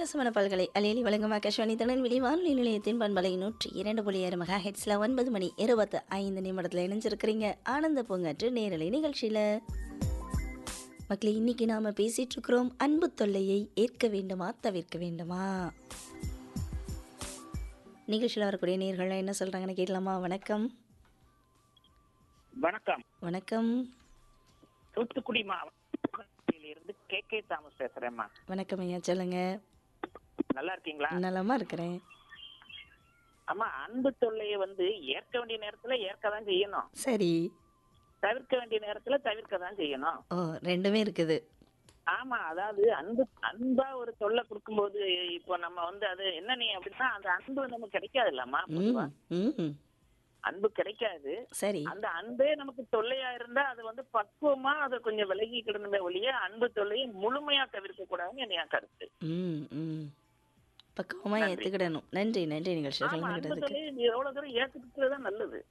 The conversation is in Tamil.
ரசமன பல்கலை அலையலி வழங்கும் ஆகாஷ்வாணி திருநெல்வேலி வானொலி நிலையத்தின் பண்பலை நூற்றி இரண்டு புள்ளி ஆறு மெகா ஹெட்ஸில் ஒன்பது மணி இருபத்து ஐந்து நிமிடத்தில் இணைஞ்சிருக்கிறீங்க ஆனந்த பூங்காற்று நேரலை நிகழ்ச்சியில் மக்களே இன்னைக்கு நாம பேசிட்டு இருக்கிறோம் அன்பு தொல்லையை ஏற்க வேண்டுமா தவிர்க்க வேண்டுமா நிகழ்ச்சியில் வரக்கூடிய நேர்கள் என்ன சொல்றாங்கன்னு கேட்கலாமா வணக்கம் வணக்கம் வணக்கம் தூத்துக்குடி மாவட்டத்தில் இருந்து கே கே தாமஸ் பேசுறேம்மா வணக்கம் ஐயா சொல்லுங்க நல்லா இருக்கீங்களா நலமா இருக்கிறேன் அம்மா அன்பு தொல்லையை வந்து ஏற்க வேண்டிய நேரத்துல ஏற்க தான் செய்யணும் சரி தவிர்க்க வேண்டிய நேரத்துல தவிர்க்க தான் செய்யணும் ஓ ரெண்டுமே இருக்குது ஆமா அதாவது அன்பு அன்பா ஒரு தொல்லை கொடுக்கும்போது இப்போ நம்ம வந்து அது என்ன நீ அப்படின்னா அந்த அன்பு நமக்கு கிடைக்காது இல்லம்மா பொதுவா. ம் ம் அன்பு கிடைக்காது சரி அந்த அன்பே நமக்கு தொல்லையா இருந்தா அது வந்து பக்குவமா அதை கொஞ்சம் விலகி கிடந்த ஒழிய அன்பு தொல்லையை முழுமையா தவிர்க்க கூடாதுன்னு என்னைய கருத்து ம் ம் பக்குவமா நன்றி. ஏத்துக்கிடணும் நன்றி நன்றி நிகழ்ச்சி ஆமா அன்பு கலந்துக்கிட்டதுக்கு தொல்லையை எவ்வளவு தூரம் ஏத்துக்கிட்டு தான் நல்லது